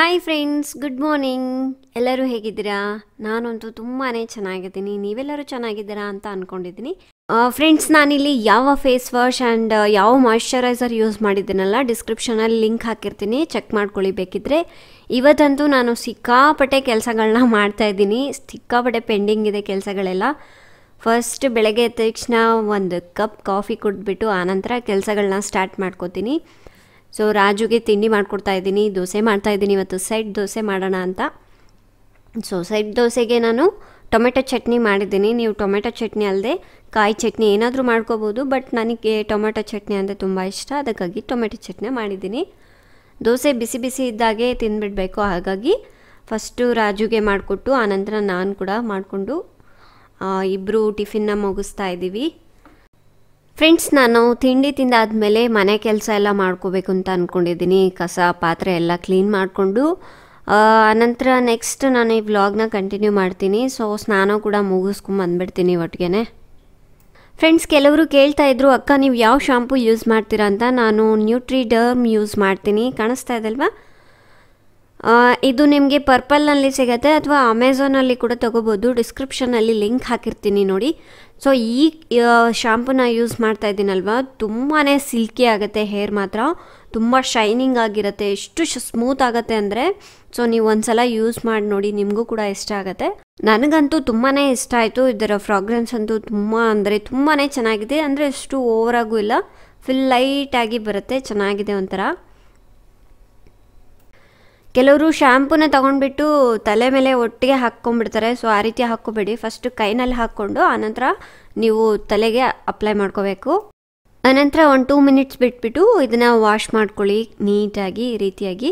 hi friends good morning ಎಲ್ಲರೂ ಹೇಗಿದ್ದೀರಾ ನಾನಂತೂ ತುಂಬಾ ಚೆನ್ನಾಗಿದ್ದೀನಿ ನೀವೆಲ್ಲರೂ ಚೆನ್ನಾಗಿದ್ದೀರಾ ಅಂತ ಅಂದ್ಕೊಂಡಿದ್ದೀನಿ ಫ್ರೆಂಡ್ಸ್ ನಾನಿಲ್ಲಿ ಯಾವ ಫೇಸ್ ವಾಶ್ ಆ್ಯಂಡ್ ಯಾವ ಮಾಯ್ಶ್ಚರೈಸರ್ ಯೂಸ್ ಮಾಡಿದ್ದೀನಲ್ಲ ಡಿಸ್ಕ್ರಿಪ್ಷನಲ್ಲಿ ಲಿಂಕ್ ಹಾಕಿರ್ತೀನಿ ಚೆಕ್ ಮಾಡ್ಕೊಳ್ಳಿ ಬೇಕಿದ್ರೆ ಇವತ್ತಂತೂ ನಾನು ಸಿಕ್ಕಾಪಟ್ಟೆ ಕೆಲಸಗಳನ್ನ ಮಾಡ್ತಾಯಿದ್ದೀನಿ ಸಿಕ್ಕಾಪಟ್ಟೆ ಪೆಂಡಿಂಗ್ ಇದೆ ಕೆಲಸಗಳೆಲ್ಲ ಫಸ್ಟ್ ಬೆಳಗ್ಗೆ ಎದ್ದ ತಕ್ಷಣ ಒಂದು ಕಪ್ ಕಾಫಿ ಕುಡಿದ್ಬಿಟ್ಟು ಆನಂತರ ಕೆಲಸಗಳನ್ನ ಸ್ಟಾರ್ಟ್ ಮಾಡ್ಕೋತೀನಿ ಸೊ ರಾಜುಗೆ ತಿಂಡಿ ಮಾಡಿಕೊಡ್ತಾ ಇದ್ದೀನಿ ದೋಸೆ ಮಾಡ್ತಾಯಿದ್ದೀನಿ ಇವತ್ತು ಸೈಡ್ ದೋಸೆ ಮಾಡೋಣ ಅಂತ ಸೊ ಸೈಡ್ ದೋಸೆಗೆ ನಾನು ಟೊಮೆಟೊ ಚಟ್ನಿ ಮಾಡಿದ್ದೀನಿ ನೀವು ಟೊಮೆಟೊ ಚಟ್ನಿ ಅಲ್ಲದೆ ಕಾಯಿ ಚಟ್ನಿ ಏನಾದರೂ ಮಾಡ್ಕೋಬೋದು ಬಟ್ ನನಗೆ ಟೊಮೆಟೊ ಚಟ್ನಿ ಅಂದರೆ ತುಂಬ ಇಷ್ಟ ಅದಕ್ಕಾಗಿ ಟೊಮೆಟೊ ಚಟ್ನಿ ಮಾಡಿದ್ದೀನಿ ದೋಸೆ ಬಿಸಿ ಬಿಸಿ ಇದ್ದಾಗೆ ತಿಂದ್ಬಿಡಬೇಕು ಹಾಗಾಗಿ ಫಸ್ಟು ರಾಜುಗೆ ಮಾಡಿಕೊಟ್ಟು ಆನಂತರ ನಾನು ಕೂಡ ಮಾಡಿಕೊಂಡು ಇಬ್ಬರು ಟಿಫಿನ್ನ ಮುಗಿಸ್ತಾ ಇದ್ದೀವಿ ಫ್ರೆಂಡ್ಸ್ ನಾನು ತಿಂಡಿ ತಿಂದಾದಮೇಲೆ ಮನೆ ಕೆಲಸ ಎಲ್ಲ ಮಾಡ್ಕೋಬೇಕು ಅಂತ ಅಂದ್ಕೊಂಡಿದ್ದೀನಿ ಕಸ ಪಾತ್ರೆ ಎಲ್ಲ ಕ್ಲೀನ್ ಮಾಡಿಕೊಂಡು ಆನಂತರ ನೆಕ್ಸ್ಟ್ ನಾನು ಈ ವ್ಲಾಗ್ನ ಕಂಟಿನ್ಯೂ ಮಾಡ್ತೀನಿ ಸೊ ಸ್ನಾನ ಕೂಡ ಮುಗಿಸ್ಕೊಂಡು ಬಂದ್ಬಿಡ್ತೀನಿ ಒಟ್ಟಿಗೆ ಫ್ರೆಂಡ್ಸ್ ಕೆಲವರು ಕೇಳ್ತಾ ಇದ್ರು ಅಕ್ಕ ನೀವು ಯಾವ ಶಾಂಪು ಯೂಸ್ ಮಾಡ್ತೀರಾ ಅಂತ ನಾನು ನ್ಯೂಟ್ರಿ ಡರ್ಮ್ ಯೂಸ್ ಮಾಡ್ತೀನಿ ಕಾಣಿಸ್ತಾ ಇದಲ್ವಾ ಇದು ನಿಮಗೆ ಪರ್ಪಲ್ನಲ್ಲಿ ಸಿಗುತ್ತೆ ಅಥವಾ ಅಮೆಝಾನಲ್ಲಿ ಕೂಡ ತೊಗೋಬೋದು ಡಿಸ್ಕ್ರಿಪ್ಷನಲ್ಲಿ ಲಿಂಕ್ ಹಾಕಿರ್ತೀನಿ ನೋಡಿ ಸೊ ಈ ಶಾಂಪೂನ ಯೂಸ್ ಮಾಡ್ತಾ ಇದ್ದೀನಲ್ವ ತುಂಬಾ ಸಿಲ್ಕಿ ಆಗುತ್ತೆ ಹೇರ್ ಮಾತ್ರ ತುಂಬ ಶೈನಿಂಗ್ ಆಗಿರುತ್ತೆ ಎಷ್ಟು ಸ್ಮೂತ್ ಆಗುತ್ತೆ ಅಂದರೆ ಸೊ ನೀವು ಒಂದ್ಸಲ ಯೂಸ್ ಮಾಡಿ ನೋಡಿ ನಿಮಗೂ ಕೂಡ ಇಷ್ಟ ಆಗುತ್ತೆ ನನಗಂತೂ ತುಂಬಾ ಇಷ್ಟ ಆಯಿತು ಇದರ ಫ್ರಾಗ್ರೆನ್ಸ್ ಅಂತೂ ತುಂಬ ಅಂದರೆ ತುಂಬಾ ಚೆನ್ನಾಗಿದೆ ಅಂದರೆ ಅಷ್ಟು ಓವರಾಗೂ ಇಲ್ಲ ಫುಲ್ ಲೈಟಾಗಿ ಬರುತ್ತೆ ಚೆನ್ನಾಗಿದೆ ಒಂಥರ ಕೆಲವರು ಶ್ಯಾಂಪೂನ ತೊಗೊಂಡ್ಬಿಟ್ಟು ತಲೆ ಮೇಲೆ ಒಟ್ಟಿಗೆ ಹಾಕ್ಕೊಂಡ್ಬಿಡ್ತಾರೆ ಸೊ ಆ ರೀತಿ ಹಾಕ್ಕೋಬೇಡಿ ಫಸ್ಟ್ ಕೈನಲ್ಲಿ ಹಾಕ್ಕೊಂಡು ಆನಂತರ ನೀವು ತಲೆಗೆ ಅಪ್ಲೈ ಮಾಡ್ಕೋಬೇಕು ಆನಂತರ ಒಂದು ಟೂ ಮಿನಿಟ್ಸ್ ಬಿಟ್ಬಿಟ್ಟು ಇದನ್ನು ವಾಶ್ ಮಾಡ್ಕೊಳ್ಳಿ ನೀಟಾಗಿ ಈ ರೀತಿಯಾಗಿ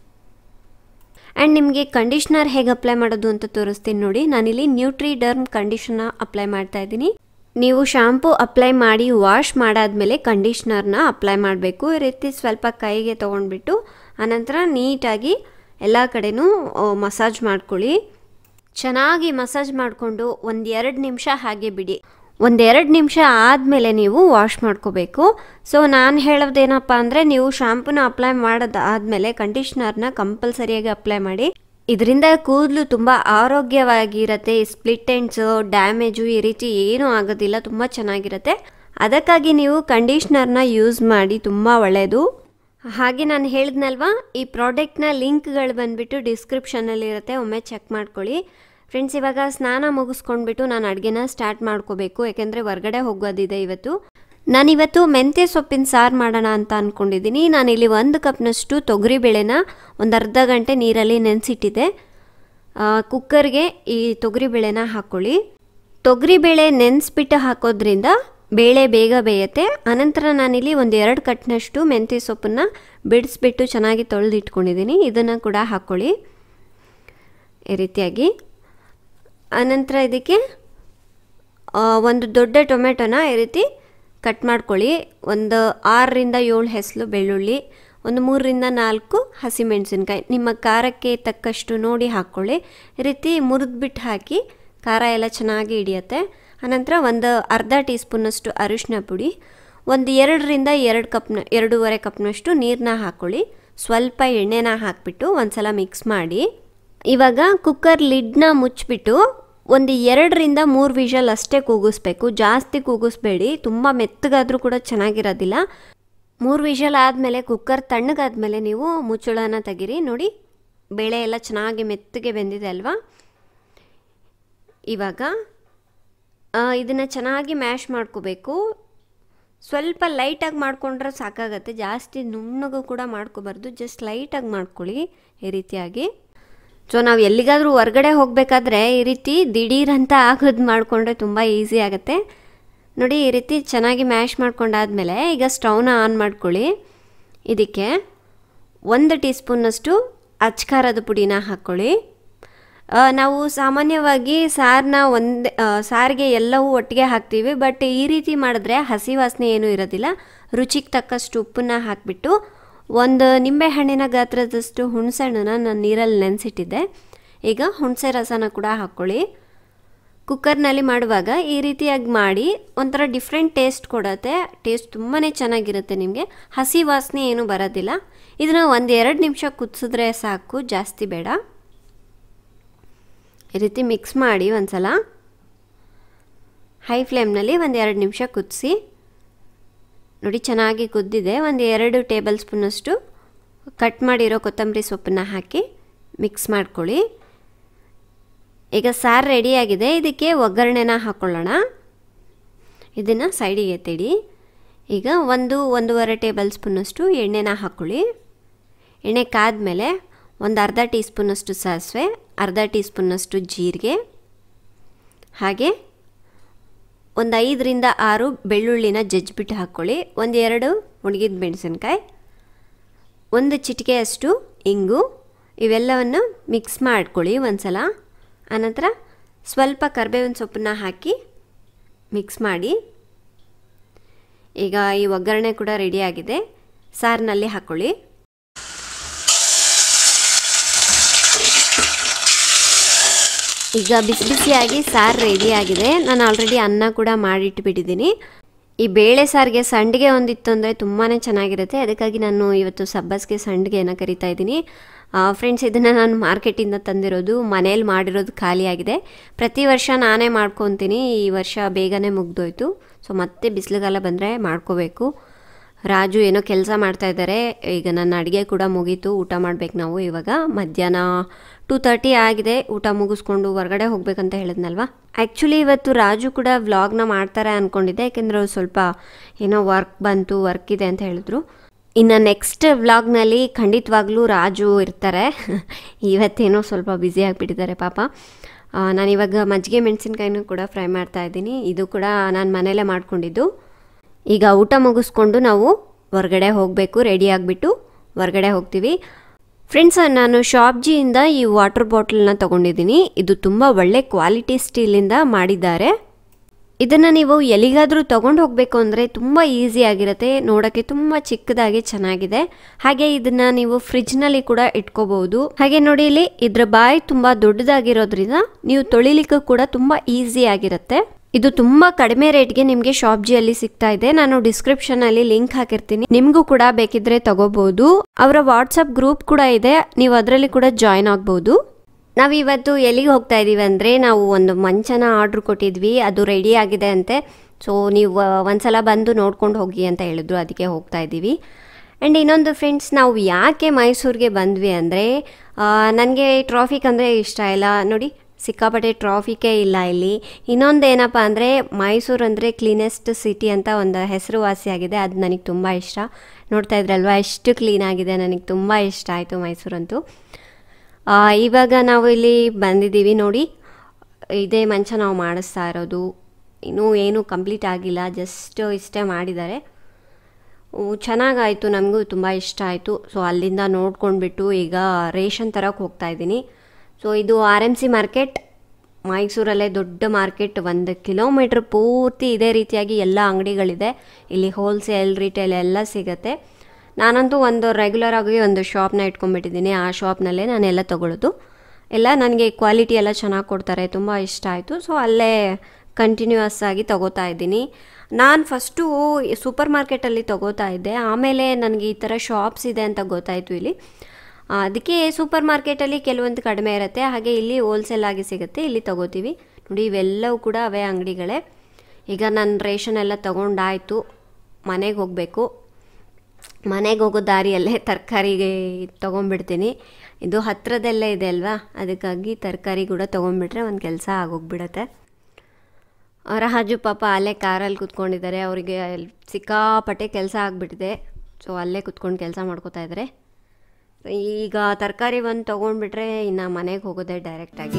ಆ್ಯಂಡ್ ನಿಮಗೆ ಕಂಡೀಷ್ನರ್ ಹೇಗೆ ಅಪ್ಲೈ ಮಾಡೋದು ಅಂತ ತೋರಿಸ್ತೀನಿ ನೋಡಿ ನಾನಿಲ್ಲಿ ನ್ಯೂಟ್ರಿ ಡರ್ಮ್ ಕಂಡೀಷನ್ನ ಅಪ್ಲೈ ಮಾಡ್ತಾ ಇದ್ದೀನಿ ನೀವು ಶಾಂಪೂ ಅಪ್ಲೈ ಮಾಡಿ ವಾಶ್ ಮಾಡಾದ್ಮೇಲೆ ಕಂಡೀಷ್ನರ್ನ ಅಪ್ಲೈ ಮಾಡಬೇಕು ಈ ರೀತಿ ಸ್ವಲ್ಪ ಕೈಗೆ ತೊಗೊಂಡ್ಬಿಟ್ಟು ಆನಂತರ ನೀಟಾಗಿ ಎಲ್ಲ ಕಡೆನೂ ಮಸಾಜ್ ಮಾಡ್ಕೊಳ್ಳಿ ಚೆನ್ನಾಗಿ ಮಸಾಜ್ ಮಾಡಿಕೊಂಡು ಒಂದು ಎರಡು ನಿಮಿಷ ಹಾಗೆ ಬಿಡಿ ಒಂದೆರಡು ನಿಮಿಷ ಆದಮೇಲೆ ನೀವು ವಾಶ್ ಮಾಡ್ಕೋಬೇಕು ಸೊ ನಾನು ಹೇಳೋದೇನಪ್ಪ ಅಂದರೆ ನೀವು ಶಾಂಪೂನ ಅಪ್ಲೈ ಮಾಡೋದಾದಮೇಲೆ ಕಂಡೀಷ್ನರ್ನ ಕಂಪಲ್ಸರಿಯಾಗಿ ಅಪ್ಲೈ ಮಾಡಿ ಇದರಿಂದ ಕೂದಲು ತುಂಬ ಆರೋಗ್ಯವಾಗಿರುತ್ತೆ ಸ್ಪ್ಲಿಟ್ ಎಂಡ್ಸು ಡ್ಯಾಮೇಜು ಈ ರೀತಿ ಏನೂ ಆಗೋದಿಲ್ಲ ತುಂಬ ಚೆನ್ನಾಗಿರುತ್ತೆ ಅದಕ್ಕಾಗಿ ನೀವು ಕಂಡೀಷ್ನರ್ನ ಯೂಸ್ ಮಾಡಿ ತುಂಬ ಒಳ್ಳೆಯದು ಹಾಗೆ ನಾನು ಹೇಳಿದ್ನಲ್ವಾ ಈ ಪ್ರಾಡಕ್ಟ್ನ ಲಿಂಕ್ಗಳು ಬಂದುಬಿಟ್ಟು ಡಿಸ್ಕ್ರಿಪ್ಷನಲ್ಲಿರುತ್ತೆ ಒಮ್ಮೆ ಚೆಕ್ ಮಾಡ್ಕೊಳ್ಳಿ ಫ್ರೆಂಡ್ಸ್ ಇವಾಗ ಸ್ನಾನ ಮುಗಿಸ್ಕೊಂಡ್ಬಿಟ್ಟು ನಾನು ಅಡುಗೆನ ಸ್ಟಾರ್ಟ್ ಮಾಡ್ಕೋಬೇಕು ಯಾಕೆಂದರೆ ಹೊರ್ಗಡೆ ಹೋಗೋದಿದೆ ಇವತ್ತು ನಾನಿವತ್ತು ಮೆಂತ್ಯ ಸೊಪ್ಪಿನ ಸಾರು ಮಾಡೋಣ ಅಂತ ಅಂದ್ಕೊಂಡಿದ್ದೀನಿ ನಾನಿಲ್ಲಿ ಒಂದು ಕಪ್ನಷ್ಟು ತೊಗರಿಬೇಳೆನ ಒಂದು ಅರ್ಧ ಗಂಟೆ ನೀರಲ್ಲಿ ನೆನೆಸಿಟ್ಟಿದ್ದೆ ಕುಕ್ಕರ್ಗೆ ಈ ತೊಗರಿಬೇಳೆನ ಹಾಕ್ಕೊಳ್ಳಿ ತೊಗರಿಬೇಳೆ ನೆನೆಸ್ಬಿಟ್ಟು ಹಾಕೋದ್ರಿಂದ ಬೇಳೆ ಬೇಗ ಬೇಯುತ್ತೆ ಆನಂತರ ನಾನಿಲ್ಲಿ ಒಂದು ಎರಡು ಕಟ್ನಷ್ಟು ಮೆಂತ್ಯ ಸೊಪ್ಪನ್ನು ಬಿಡಿಸ್ಬಿಟ್ಟು ಚೆನ್ನಾಗಿ ತೊಳೆದು ಇಟ್ಕೊಂಡಿದ್ದೀನಿ ಇದನ್ನು ಕೂಡ ಹಾಕ್ಕೊಳ್ಳಿ ಈ ರೀತಿಯಾಗಿ ಆನಂತರ ಇದಕ್ಕೆ ಒಂದು ದೊಡ್ಡ ಟೊಮೆಟೊನ ಈ ರೀತಿ ಕಟ್ ಮಾಡ್ಕೊಳ್ಳಿ ಒಂದು ಆರರಿಂದ ಏಳು ಹೆಸಲು ಬೆಳ್ಳುಳ್ಳಿ ಒಂದು ಮೂರರಿಂದ ನಾಲ್ಕು ಹಸಿಮೆಣಸಿನ್ಕಾಯಿ ನಿಮ್ಮ ಖಾರಕ್ಕೆ ತಕ್ಕಷ್ಟು ನೋಡಿ ಹಾಕ್ಕೊಳ್ಳಿ ಈ ರೀತಿ ಮುರಿದ್ಬಿಟ್ಟು ಹಾಕಿ ಖಾರ ಎಲ್ಲ ಚೆನ್ನಾಗಿ ಹಿಡಿಯುತ್ತೆ ಆನಂತರ ಒಂದು ಅರ್ಧ ಟೀ ಸ್ಪೂನಷ್ಟು ಅರಿಶಿನ ಪುಡಿ ಒಂದು ಎರಡರಿಂದ ಎರಡು ಕಪ್ನ ಎರಡೂವರೆ ಕಪ್ನಷ್ಟು ನೀರನ್ನ ಹಾಕ್ಕೊಳ್ಳಿ ಸ್ವಲ್ಪ ಎಣ್ಣೆನ ಹಾಕಿಬಿಟ್ಟು ಒಂದು ಸಲ ಮಿಕ್ಸ್ ಮಾಡಿ ಇವಾಗ ಕುಕ್ಕರ್ ಲಿಡ್ನ ಮುಚ್ಚಿಬಿಟ್ಟು ಒಂದು ಎರಡರಿಂದ ಮೂರು ವಿಷಲ್ ಅಷ್ಟೇ ಕೂಗಿಸ್ಬೇಕು ಜಾಸ್ತಿ ಕೂಗಿಸ್ಬೇಡಿ ತುಂಬ ಮೆತ್ತಗಾದರೂ ಕೂಡ ಚೆನ್ನಾಗಿರೋದಿಲ್ಲ ಮೂರು ವಿಷಲ್ ಆದಮೇಲೆ ಕುಕ್ಕರ್ ತಣ್ಣಗಾದ್ಮೇಲೆ ನೀವು ಮುಚ್ಚಳನ ತೆಗಿರಿ ನೋಡಿ ಬೇಳೆ ಎಲ್ಲ ಚೆನ್ನಾಗಿ ಮೆತ್ತಗೆ ಬೆಂದಿದೆ ಅಲ್ವಾ ಇವಾಗ ಇದನ್ನು ಚೆನ್ನಾಗಿ ಮ್ಯಾಶ್ ಮಾಡ್ಕೋಬೇಕು ಸ್ವಲ್ಪ ಲೈಟಾಗಿ ಮಾಡ್ಕೊಂಡ್ರೆ ಸಾಕಾಗತ್ತೆ ಜಾಸ್ತಿ ನುಣ್ಣಗೂ ಕೂಡ ಮಾಡ್ಕೋಬಾರ್ದು ಜಸ್ಟ್ ಲೈಟಾಗಿ ಮಾಡ್ಕೊಳ್ಳಿ ಈ ರೀತಿಯಾಗಿ ಸೊ ನಾವು ಎಲ್ಲಿಗಾದರೂ ಹೊರ್ಗಡೆ ಹೋಗಬೇಕಾದ್ರೆ ಈ ರೀತಿ ದಿಢೀರಂತ ಆಗೋದು ಮಾಡಿಕೊಂಡ್ರೆ ತುಂಬ ಈಸಿ ಆಗುತ್ತೆ ನೋಡಿ ಈ ರೀತಿ ಚೆನ್ನಾಗಿ ಮ್ಯಾಶ್ ಮಾಡ್ಕೊಂಡಾದ್ಮೇಲೆ ಈಗ ಸ್ಟವ್ನ ಆನ್ ಮಾಡ್ಕೊಳ್ಳಿ ಇದಕ್ಕೆ ಒಂದು ಟೀ ಸ್ಪೂನ್ನಷ್ಟು ಅಚ್ಕಾರದ ಪುಡಿನ ಹಾಕ್ಕೊಳ್ಳಿ ನಾವು ಸಾಮಾನ್ಯವಾಗಿ ಸಾರನ್ನ ಒಂದೇ ಸಾರಿಗೆ ಎಲ್ಲವೂ ಒಟ್ಟಿಗೆ ಹಾಕ್ತೀವಿ ಬಟ್ ಈ ರೀತಿ ಮಾಡಿದ್ರೆ ಹಸಿ ವಾಸನೆ ಏನೂ ಇರೋದಿಲ್ಲ ರುಚಿಗೆ ತಕ್ಕಷ್ಟು ಉಪ್ಪನ್ನ ಹಾಕಿಬಿಟ್ಟು ಒಂದು ನಿಂಬೆ ಹಣ್ಣಿನ ಗಾತ್ರದಷ್ಟು ಹುಣಸೆಹಣ್ಣನ್ನ ನಾನು ನೀರಲ್ಲಿ ನೆನೆಸಿಟ್ಟಿದ್ದೆ ಈಗ ಹುಣಸೆ ರಸನ ಕೂಡ ಹಾಕ್ಕೊಳ್ಳಿ ಕುಕ್ಕರ್ನಲ್ಲಿ ಮಾಡುವಾಗ ಈ ರೀತಿಯಾಗಿ ಮಾಡಿ ಒಂಥರ ಡಿಫ್ರೆಂಟ್ ಟೇಸ್ಟ್ ಕೊಡುತ್ತೆ ಟೇಸ್ಟ್ ತುಂಬಾ ಚೆನ್ನಾಗಿರುತ್ತೆ ನಿಮಗೆ ಹಸಿ ವಾಸನೆ ಏನೂ ಬರೋದಿಲ್ಲ ಇದನ್ನು ಒಂದು ಎರಡು ನಿಮಿಷ ಕುದಿಸಿದ್ರೆ ಸಾಕು ಜಾಸ್ತಿ ಬೇಡ ಈ ರೀತಿ ಮಿಕ್ಸ್ ಮಾಡಿ ಒಂದ್ಸಲ ಹೈ ಫ್ಲೇಮ್ನಲ್ಲಿ ಒಂದು ಎರಡು ನಿಮಿಷ ಕುದಿಸಿ ನೋಡಿ ಚೆನ್ನಾಗಿ ಕುದ್ದಿದೆ ಒಂದು ಎರಡು ಟೇಬಲ್ ಸ್ಪೂನಷ್ಟು ಕಟ್ ಮಾಡಿರೋ ಕೊತ್ತಂಬರಿ ಸೊಪ್ಪನ್ನ ಹಾಕಿ ಮಿಕ್ಸ್ ಮಾಡ್ಕೊಳ್ಳಿ ಈಗ ಸಾರು ರೆಡಿಯಾಗಿದೆ ಇದಕ್ಕೆ ಒಗ್ಗರಣೆನ ಹಾಕ್ಕೊಳ್ಳೋಣ ಇದನ್ನು ಸೈಡಿಗೆ ತೆಡಿ ಈಗ ಒಂದು ಒಂದೂವರೆ ಟೇಬಲ್ ಸ್ಪೂನಷ್ಟು ಎಣ್ಣೆನ ಹಾಕ್ಕೊಳ್ಳಿ ಎಣ್ಣೆ ಕಾದ್ಮೇಲೆ ಒಂದು ಅರ್ಧ ಟೀ ಸ್ಪೂನಷ್ಟು ಸಾಸಿವೆ ಅರ್ಧ ಟೀ ಸ್ಪೂನಷ್ಟು ಜೀರಿಗೆ ಹಾಗೆ ಒಂದು ಐದರಿಂದ ಆರು ಬೆಳ್ಳುಳ್ಳಿನ ಜಜ್ಜಿಬಿಟ್ಟು ಹಾಕ್ಕೊಳ್ಳಿ ಒಂದು ಎರಡು ಒಣಗಿದ ಮೆಣಸಿನ್ಕಾಯಿ ಒಂದು ಚಿಟಿಕೆಯಷ್ಟು ಇಂಗು ಇವೆಲ್ಲವನ್ನು ಮಿಕ್ಸ್ ಮಾಡ್ಕೊಳ್ಳಿ ಒಂದು ಸಲ ಆನಂತರ ಸ್ವಲ್ಪ ಕರ್ಬೇವಿನ ಸೊಪ್ಪನ್ನ ಹಾಕಿ ಮಿಕ್ಸ್ ಮಾಡಿ ಈಗ ಈ ಒಗ್ಗರಣೆ ಕೂಡ ರೆಡಿಯಾಗಿದೆ ಸಾರಿನಲ್ಲಿ ಹಾಕ್ಕೊಳ್ಳಿ ಈಗ ಬಿಸಿ ಬಿಸಿಯಾಗಿ ಸಾರು ರೆಡಿಯಾಗಿದೆ ನಾನು ಆಲ್ರೆಡಿ ಅನ್ನ ಕೂಡ ಮಾಡಿಟ್ಬಿಟ್ಟಿದ್ದೀನಿ ಈ ಬೇಳೆ ಸಾರಿಗೆ ಸಂಡಿಗೆ ಒಂದಿತ್ತು ಅಂದರೆ ತುಂಬಾ ಚೆನ್ನಾಗಿರುತ್ತೆ ಅದಕ್ಕಾಗಿ ನಾನು ಇವತ್ತು ಸಬ್ಬಸ್ಗೆ ಸಂಡಿಗೆನ ಕರಿತಾ ಇದ್ದೀನಿ ಫ್ರೆಂಡ್ಸ್ ಇದನ್ನು ನಾನು ಮಾರ್ಕೆಟಿಂದ ತಂದಿರೋದು ಮನೇಲಿ ಮಾಡಿರೋದು ಖಾಲಿಯಾಗಿದೆ ಪ್ರತಿ ವರ್ಷ ನಾನೇ ಮಾಡ್ಕೊತೀನಿ ಈ ವರ್ಷ ಬೇಗನೆ ಮುಗ್ದೋಯ್ತು ಸೊ ಮತ್ತೆ ಬಿಸಿಲುಗಾಲ ಬಂದರೆ ಮಾಡ್ಕೋಬೇಕು ರಾಜು ಏನೋ ಕೆಲಸ ಮಾಡ್ತಾ ಇದ್ದಾರೆ ಈಗ ನನ್ನ ಅಡುಗೆ ಕೂಡ ಮುಗೀತು ಊಟ ಮಾಡ್ಬೇಕು ನಾವು ಇವಾಗ ಮಧ್ಯಾಹ್ನ ಟೂ ತರ್ಟಿ ಆಗಿದೆ ಊಟ ಮುಗಿಸ್ಕೊಂಡು ಹೊರಗಡೆ ಹೋಗ್ಬೇಕಂತ ಹೇಳಿದ್ನಲ್ವ ಆ್ಯಕ್ಚುಲಿ ಇವತ್ತು ರಾಜು ಕೂಡ ವ್ಲಾಗ್ನ ಮಾಡ್ತಾರೆ ಅಂದ್ಕೊಂಡಿದ್ದೆ ಯಾಕೆಂದರೆ ಅವ್ರು ಸ್ವಲ್ಪ ಏನೋ ವರ್ಕ್ ಬಂತು ವರ್ಕ್ ಇದೆ ಅಂತ ಹೇಳಿದ್ರು ಇನ್ನು ನೆಕ್ಸ್ಟ್ ವ್ಲಾಗ್ನಲ್ಲಿ ಖಂಡಿತವಾಗ್ಲೂ ರಾಜು ಇರ್ತಾರೆ ಇವತ್ತೇನೋ ಸ್ವಲ್ಪ ಬ್ಯುಸಿ ಆಗಿಬಿಟ್ಟಿದ್ದಾರೆ ಪಾಪ ನಾನಿವಾಗ ಮಜ್ಜಿಗೆ ಮೆಣಸಿನ್ಕಾಯಿನೂ ಕೂಡ ಫ್ರೈ ಮಾಡ್ತಾ ಇದ್ದೀನಿ ಇದು ಕೂಡ ನಾನು ಮನೇಲೇ ಮಾಡ್ಕೊಂಡಿದ್ದು ಈಗ ಊಟ ಮುಗಿಸ್ಕೊಂಡು ನಾವು ಹೊರಗಡೆ ಹೋಗಬೇಕು ರೆಡಿ ಆಗಿಬಿಟ್ಟು ಹೊರಗಡೆ ಹೋಗ್ತೀವಿ ಫ್ರೆಂಡ್ಸ್ ನಾನು ಶಾಪ್ಜಿಯಿಂದ ಈ ವಾಟರ್ ಬಾಟಲ್ನ ತೊಗೊಂಡಿದ್ದೀನಿ ಇದು ತುಂಬ ಒಳ್ಳೆ ಕ್ವಾಲಿಟಿ ಸ್ಟೀಲಿಂದ ಮಾಡಿದ್ದಾರೆ ಇದನ್ನು ನೀವು ಎಲ್ಲಿಗಾದರೂ ತೊಗೊಂಡು ಹೋಗಬೇಕು ಅಂದರೆ ತುಂಬ ಈಸಿ ಆಗಿರುತ್ತೆ ನೋಡೋಕ್ಕೆ ತುಂಬ ಚಿಕ್ಕದಾಗಿ ಚೆನ್ನಾಗಿದೆ ಹಾಗೆ ಇದನ್ನು ನೀವು ಫ್ರಿಜ್ನಲ್ಲಿ ಕೂಡ ಇಟ್ಕೋಬಹುದು ಹಾಗೆ ನೋಡಿ ಇಲ್ಲಿ ಇದ್ರ ಬಾಯಿ ತುಂಬ ದೊಡ್ಡದಾಗಿರೋದ್ರಿಂದ ನೀವು ತೊಳಿಲಿಕ್ಕೂ ಕೂಡ ತುಂಬ ಈಸಿ ಆಗಿರುತ್ತೆ ಇದು ತುಂಬಾ ಕಡಿಮೆ ರೇಟ್ಗೆ ನಿಮಗೆ ಶಾಪ್ಜಿಯಲ್ಲಿ ಸಿಗ್ತಾ ಇದೆ ನಾನು ಡಿಸ್ಕ್ರಿಪ್ಷನ್ ಅಲ್ಲಿ ಲಿಂಕ್ ಹಾಕಿರ್ತೀನಿ ನಿಮ್ಗೂ ಕೂಡ ಬೇಕಿದ್ರೆ ತಗೋಬಹುದು ಅವರ ವಾಟ್ಸಪ್ ಗ್ರೂಪ್ ಕೂಡ ಇದೆ ನೀವು ಅದರಲ್ಲಿ ಕೂಡ ಜಾಯ್ನ್ ಆಗ್ಬಹುದು ನಾವು ಇವತ್ತು ಎಲ್ಲಿಗೆ ಹೋಗ್ತಾ ಇದೀವಿ ಅಂದರೆ ನಾವು ಒಂದು ಮಂಚನ ಆರ್ಡ್ರ್ ಕೊಟ್ಟಿದ್ವಿ ಅದು ರೆಡಿ ಆಗಿದೆ ಅಂತೆ ಸೊ ನೀವು ಒಂದ್ಸಲ ಬಂದು ನೋಡ್ಕೊಂಡು ಹೋಗಿ ಅಂತ ಹೇಳಿದ್ರು ಅದಕ್ಕೆ ಹೋಗ್ತಾ ಇದ್ದೀವಿ ಆ್ಯಂಡ್ ಇನ್ನೊಂದು ಫ್ರೆಂಡ್ಸ್ ನಾವು ಯಾಕೆ ಮೈಸೂರಿಗೆ ಬಂದ್ವಿ ಅಂದರೆ ನನಗೆ ಟ್ರಾಫಿಕ್ ಅಂದರೆ ಇಷ್ಟ ಇಲ್ಲ ನೋಡಿ ಸಿಕ್ಕಾಪಟ್ಟೆ ಟ್ರಾಫಿಕೇ ಇಲ್ಲ ಇಲ್ಲಿ ಇನ್ನೊಂದು ಏನಪ್ಪ ಅಂದರೆ ಮೈಸೂರು ಅಂದರೆ ಕ್ಲೀನೆಸ್ಟ್ ಸಿಟಿ ಅಂತ ಒಂದು ಹೆಸರುವಾಸಿಯಾಗಿದೆ ಅದು ನನಗೆ ತುಂಬ ಇಷ್ಟ ನೋಡ್ತಾ ಇದ್ರಲ್ವ ಎಷ್ಟು ಕ್ಲೀನಾಗಿದೆ ನನಗೆ ತುಂಬ ಇಷ್ಟ ಆಯಿತು ಮೈಸೂರಂತೂ ಇವಾಗ ನಾವು ಇಲ್ಲಿ ಬಂದಿದ್ದೀವಿ ನೋಡಿ ಇದೇ ಮಂಚ ನಾವು ಮಾಡಿಸ್ತಾ ಇರೋದು ಇನ್ನೂ ಏನೂ ಕಂಪ್ಲೀಟ್ ಆಗಿಲ್ಲ ಜಸ್ಟ್ ಇಷ್ಟೇ ಮಾಡಿದ್ದಾರೆ ಚೆನ್ನಾಗಾಯಿತು ನಮಗೂ ತುಂಬ ಇಷ್ಟ ಆಯಿತು ಸೊ ಅಲ್ಲಿಂದ ನೋಡ್ಕೊಂಡ್ಬಿಟ್ಟು ಈಗ ರೇಷನ್ ತರಕ್ಕೆ ಹೋಗ್ತಾ ಇದ್ದೀನಿ ಸೊ ಇದು ಆರ್ ಎಮ್ ಸಿ ಮಾರ್ಕೆಟ್ ಮೈಸೂರಲ್ಲೇ ದೊಡ್ಡ ಮಾರ್ಕೆಟ್ ಒಂದು ಕಿಲೋಮೀಟ್ರ್ ಪೂರ್ತಿ ಇದೇ ರೀತಿಯಾಗಿ ಎಲ್ಲ ಅಂಗಡಿಗಳಿದೆ ಇಲ್ಲಿ ಹೋಲ್ಸೇಲ್ ರಿಟೇಲ್ ಎಲ್ಲ ಸಿಗುತ್ತೆ ನಾನಂತೂ ಒಂದು ರೆಗ್ಯುಲರ್ ಆಗಿ ಒಂದು ಶಾಪ್ನ ಇಟ್ಕೊಂಡ್ಬಿಟ್ಟಿದ್ದೀನಿ ಆ ಶಾಪ್ನಲ್ಲೇ ನಾನೆಲ್ಲ ತೊಗೊಳ್ಳೋದು ಎಲ್ಲ ನನಗೆ ಕ್ವಾಲಿಟಿ ಎಲ್ಲ ಚೆನ್ನಾಗಿ ಕೊಡ್ತಾರೆ ತುಂಬ ಇಷ್ಟ ಆಯಿತು ಸೊ ಅಲ್ಲೇ ಕಂಟಿನ್ಯೂಯಸ್ ಆಗಿ ತೊಗೋತಾ ಇದ್ದೀನಿ ನಾನು ಫಸ್ಟು ಸೂಪರ್ ಮಾರ್ಕೆಟಲ್ಲಿ ತೊಗೋತಾ ಇದ್ದೆ ಆಮೇಲೆ ನನಗೆ ಈ ಥರ ಶಾಪ್ಸ್ ಇದೆ ಅಂತ ಗೊತ್ತಾಯಿತು ಇಲ್ಲಿ ಅದಕ್ಕೆ ಸೂಪರ್ ಮಾರ್ಕೆಟಲ್ಲಿ ಕೆಲವೊಂದು ಕಡಿಮೆ ಇರುತ್ತೆ ಹಾಗೆ ಇಲ್ಲಿ ಹೋಲ್ಸೇಲ್ ಆಗಿ ಸಿಗುತ್ತೆ ಇಲ್ಲಿ ತೊಗೋತೀವಿ ನೋಡಿ ಇವೆಲ್ಲವೂ ಕೂಡ ಅವೇ ಅಂಗಡಿಗಳೇ ಈಗ ನಾನು ರೇಷನ್ ಎಲ್ಲ ತೊಗೊಂಡಾಯಿತು ಮನೆಗೆ ಹೋಗಬೇಕು ಮನೆಗೆ ಹೋಗೋ ದಾರಿಯಲ್ಲೇ ತರಕಾರಿಗೆ ತೊಗೊಂಡ್ಬಿಡ್ತೀನಿ ಇದು ಹತ್ತಿರದಲ್ಲೇ ಇದೆ ಅಲ್ವಾ ಅದಕ್ಕಾಗಿ ತರಕಾರಿ ಕೂಡ ತೊಗೊಂಡ್ಬಿಟ್ರೆ ಒಂದು ಕೆಲಸ ಆಗೋಗ್ಬಿಡತ್ತೆ ರಾಜು ಪಾಪ ಅಲ್ಲೇ ಕಾರಲ್ಲಿ ಕೂತ್ಕೊಂಡಿದ್ದಾರೆ ಅವರಿಗೆ ಸಿಕ್ಕಾಪಟ್ಟೆ ಕೆಲಸ ಆಗಿಬಿಟ್ಟಿದೆ ಸೊ ಅಲ್ಲೇ ಕೂತ್ಕೊಂಡು ಕೆಲಸ ಮಾಡ್ಕೋತಾ ಇದ್ದಾರೆ ಈಗ ತರಕಾರಿ ಒಂದು ತೊಗೊಂಡ್ಬಿಟ್ರೆ ಇನ್ನು ಮನೆಗೆ ಹೋಗೋದೆ ಡೈರೆಕ್ಟಾಗಿ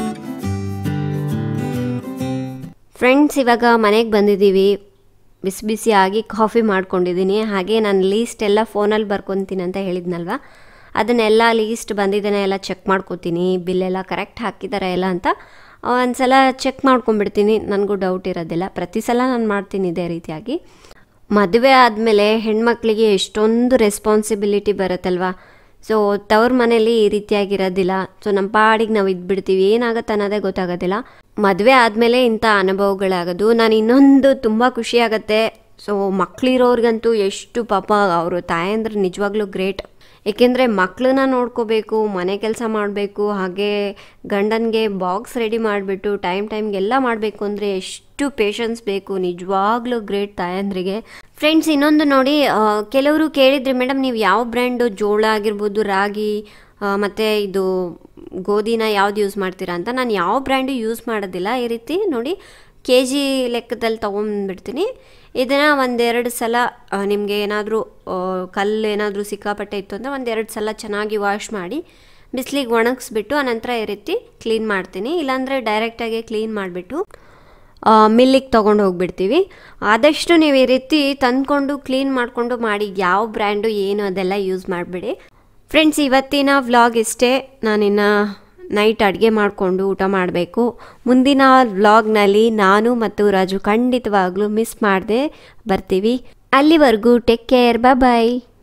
ಫ್ರೆಂಡ್ಸ್ ಇವಾಗ ಮನೆಗೆ ಬಂದಿದ್ದೀವಿ ಬಿಸಿ ಬಿಸಿಯಾಗಿ ಕಾಫಿ ಮಾಡ್ಕೊಂಡಿದ್ದೀನಿ ಹಾಗೆ ನಾನು ಲೀಸ್ಟ್ ಎಲ್ಲ ಫೋನಲ್ಲಿ ಬರ್ಕೊತೀನಿ ಅಂತ ಹೇಳಿದ್ನಲ್ವ ಅದನ್ನೆಲ್ಲ ಲೀಸ್ಟ್ ಬಂದಿದ್ದೇನೆ ಎಲ್ಲ ಚೆಕ್ ಮಾಡ್ಕೋತೀನಿ ಬಿಲ್ಲೆಲ್ಲ ಕರೆಕ್ಟ್ ಹಾಕಿದ್ದಾರೆ ಎಲ್ಲ ಅಂತ ಒಂದು ಸಲ ಚೆಕ್ ಮಾಡ್ಕೊಂಡ್ಬಿಡ್ತೀನಿ ನನಗೂ ಡೌಟ್ ಇರೋದಿಲ್ಲ ಪ್ರತಿ ಸಲ ನಾನು ಮಾಡ್ತೀನಿ ಇದೇ ರೀತಿಯಾಗಿ ಮದುವೆ ಆದಮೇಲೆ ಹೆಣ್ಮಕ್ಳಿಗೆ ಎಷ್ಟೊಂದು ರೆಸ್ಪಾನ್ಸಿಬಿಲಿಟಿ ಬರುತ್ತಲ್ವಾ ಸೊ ತವ್ರ ಮನೇಲಿ ಈ ರೀತಿಯಾಗಿರೋದಿಲ್ಲ ಸೊ ನಮ್ಮ ಪಾಡಿಗೆ ನಾವು ಇದ್ಬಿಡ್ತೀವಿ ಏನಾಗುತ್ತೆ ಅನ್ನೋದೇ ಗೊತ್ತಾಗೋದಿಲ್ಲ ಮದುವೆ ಆದಮೇಲೆ ಇಂಥ ಅನುಭವಗಳಾಗೋದು ನಾನು ಇನ್ನೊಂದು ತುಂಬ ಖುಷಿಯಾಗತ್ತೆ ಸೊ ಮಕ್ಕಳಿರೋರ್ಗಂತೂ ಎಷ್ಟು ಪಾಪ ಅವರು ತಾಯಂದ್ರೆ ನಿಜವಾಗ್ಲೂ ಗ್ರೇಟ್ ಏಕೆಂದರೆ ಮಕ್ಕಳನ್ನ ನೋಡ್ಕೋಬೇಕು ಮನೆ ಕೆಲಸ ಮಾಡಬೇಕು ಹಾಗೆ ಗಂಡನಿಗೆ ಬಾಕ್ಸ್ ರೆಡಿ ಮಾಡಿಬಿಟ್ಟು ಟೈಮ್ ಟೈಮ್ಗೆಲ್ಲ ಮಾಡಬೇಕು ಅಂದರೆ ಎಷ್ಟು ಪೇಷನ್ಸ್ ಬೇಕು ನಿಜವಾಗ್ಲೂ ಗ್ರೇಟ್ ತಾಯಂದ್ರಿಗೆ ಫ್ರೆಂಡ್ಸ್ ಇನ್ನೊಂದು ನೋಡಿ ಆ, ಕೆಲವರು ಕೇಳಿದ್ರಿ ಮೇಡಮ್ ನೀವು ಯಾವ ಬ್ರ್ಯಾಂಡು ಜೋಳ ಆಗಿರ್ಬೋದು ರಾಗಿ ಆ, ಮತ್ತು ಇದು ಗೋಧಿನ ಯಾವ್ದು ಯೂಸ್ ಮಾಡ್ತೀರಾ ಅಂತ ನಾನು ಯಾವ ಬ್ರ್ಯಾಂಡು ಯೂಸ್ ಮಾಡೋದಿಲ್ಲ ಈ ರೀತಿ ನೋಡಿ ಕೆ ಜಿ ಲೆಕ್ಕದಲ್ಲಿ ತೊಗೊಂಡ್ಬಿಡ್ತೀನಿ ಇದನ್ನು ಒಂದೆರಡು ಸಲ ನಿಮಗೆ ಏನಾದರೂ ಕಲ್ಲು ಏನಾದರೂ ಸಿಕ್ಕಾಪಟ್ಟೆ ಇತ್ತು ಅಂದರೆ ಒಂದೆರಡು ಸಲ ಚೆನ್ನಾಗಿ ವಾಶ್ ಮಾಡಿ ಬಿಸಿಲಿಗೆ ಒಣಗಿಸ್ಬಿಟ್ಟು ಆನಂತರ ಈ ರೀತಿ ಕ್ಲೀನ್ ಮಾಡ್ತೀನಿ ಇಲ್ಲಾಂದರೆ ಡೈರೆಕ್ಟಾಗಿ ಕ್ಲೀನ್ ಮಾಡಿಬಿಟ್ಟು ಮಿಲ್ಲಿಗೆ ತೊಗೊಂಡು ಹೋಗ್ಬಿಡ್ತೀವಿ ಆದಷ್ಟು ನೀವು ಈ ರೀತಿ ತಂದ್ಕೊಂಡು ಕ್ಲೀನ್ ಮಾಡಿಕೊಂಡು ಮಾಡಿ ಯಾವ ಬ್ರ್ಯಾಂಡು ಏನು ಅದೆಲ್ಲ ಯೂಸ್ ಮಾಡಿಬಿಡಿ ಫ್ರೆಂಡ್ಸ್ ಇವತ್ತಿನ ವ್ಲಾಗ್ ಇಷ್ಟೇ ನಾನಿನ್ನು ನೈಟ್ ಅಡುಗೆ ಮಾಡಿಕೊಂಡು ಊಟ ಮಾಡಬೇಕು ಮುಂದಿನ ವ್ಲಾಗ್ನಲ್ಲಿ ನಾನು ಮತ್ತು ರಾಜು ಖಂಡಿತವಾಗ್ಲೂ ಮಿಸ್ ಮಾಡದೆ ಬರ್ತೀವಿ ಅಲ್ಲಿವರೆಗೂ ಟೇಕ್ ಕೇರ್ ಬಾಯ್